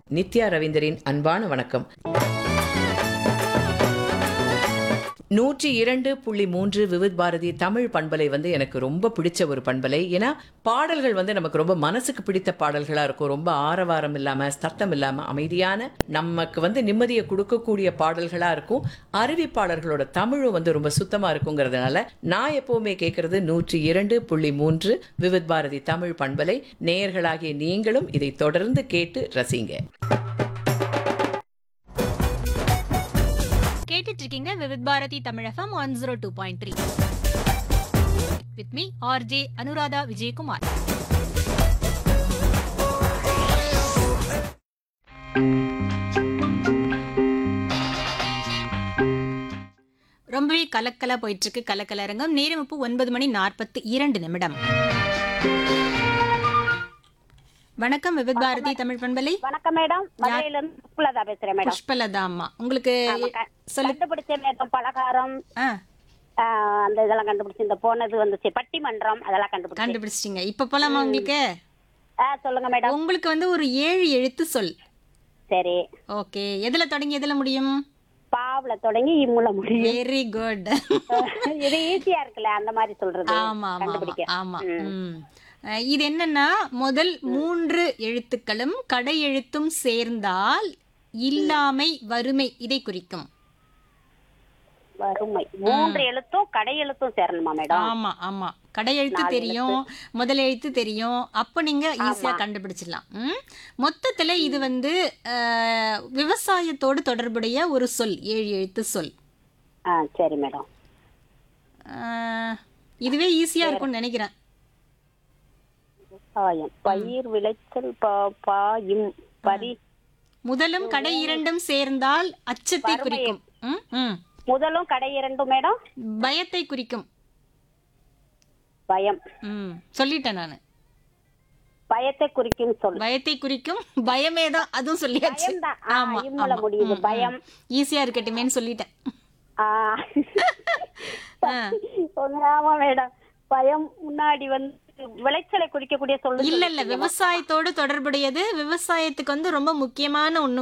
நித்யா ரவீந்தரின் அன்பான வணக்கம் நூற்றி இரண்டு புள்ளி மூன்று விவித் பாரதி தமிழ் பண்பலை வந்து எனக்கு ரொம்ப பிடிச்ச ஒரு பண்பலை ஏன்னா பாடல்கள் வந்து நமக்கு ரொம்ப மனசுக்கு பிடித்த பாடல்களா இருக்கும் ரொம்ப ஆரவாரம் இல்லாம சத்தம் இல்லாம அமைதியான நமக்கு வந்து நிம்மதியை கொடுக்கக்கூடிய பாடல்களா இருக்கும் அறிவிப்பாளர்களோட தமிழும் வந்து ரொம்ப சுத்தமா இருக்குங்கிறதுனால நான் எப்பவுமே கேட்கறது நூற்றி இரண்டு புள்ளி மூன்று விவித் பாரதி தமிழ் பண்பலை நேயர்களாகிய நீங்களும் இதை தொடர்ந்து கேட்டு ரசிங்க கேட்டுட்டு இருக்கீங்க Vividh Bharati Tamizhagam one zero two point three with me R J Anuradha Vijayakumar ரொம்பவே கலக்கலா போயிட்டு இருக்கு கலக்கலரங்கம் நேரம் இப்போ ஒன்பது மணி நாற்பத்தி இரண்டு நிமிடம் வணக்கம் விவித் பாரதி தமிழ் பண்பலை வணக்கம் மேடம் மதுரையில இருந்து புஷ்பலதா பேசுறேன் மேடம் புஷ்பலதா அம்மா உங்களுக்கு ஆமா, க- சொல்லு கண்டுபிடிச்ச மேடம் பலகாரம் ஆ ஆ, அந்த இதெல்லாம் கண்டுபிடிச்சு இந்த போனது வந்துச்சு பட்டிமன்றம் அதெல்லாம் கண்டுபிடிச்சு கண்டுபிடிச்சிட்டீங்க இப்ப போலாமா உங்களுக்கு ஆ சொல்லுங்க மேடம் உங்களுக்கு வந்து ஒரு ஏழு எழுத்து சொல் சரி ஓகே எதுல தொடங்கி எதுல முடியும் பாவுல தொடங்கி இம்முல முடியும் வெரி குட் இது ஈஸியா இருக்குல்ல அந்த மாதிரி சொல்றது ஆமா ஆமா கண்டுபிடிக்க ஆமா ம். அஹ், இது என்னன்னா முதல் மூன்று எழுத்துக்களும் கடை எழுத்தும் சேர்ந்தால் இல்லாமை வறுமை இதை குறிக்கும் வறுமை மூன்று எழுத்தும் கடை எழுத்தும் சேரணுமா மேடம் ஆமா ஆமா கடை எழுத்து தெரியும் முதல் எழுத்து தெரியும் அப்ப நீங்க ஈஸியா கண்டுபிடிச்சிடலாம் ம்? மொத்தத்துல இது வந்து அஹ், விவசாயத்தோடு தொடர்புடைய ஒரு சொல் ஏழு எழுத்து சொல் ஆ சரி மேடம் அஹ், இதுவே ஈஸியா இருக்கும்னு நினைக்கிறேன் விவசாயம் பயிர் விளைச்சல் பா- பாயும் பரி முதலும் கடை இரண்டும் சேர்ந்தால் அச்சத்தை குறிக்கும் ம், ம். முதலும் கடை இரண்டும் மேடம் பயத்தை குறிக்கும் பயம் ம் சொல்லிட்டேன் நானு பயத்தை குறிக்கும் சொல் பயத்தை குறிக்கும் பயமே தான் அதுவும் சொல்லியாச்சு பயம்தான். ஆ, ஆமா இம்முல முடியுது. பயம். ஈஸியா இருக்கட்டுமேன்னு சொல்லிட்டேன் ஆ. ஆ. ஆமா மேடம் பயம் முன்னாடி வந்து விளைச்சலை குறிக்கக்கூடிய சொல்லு இல்ல இல்ல விவசாயத்தோடு தொடர்புடையது விவசாயத்துக்கு வந்து ரொம்ப முக்கியமான ஒண்ணு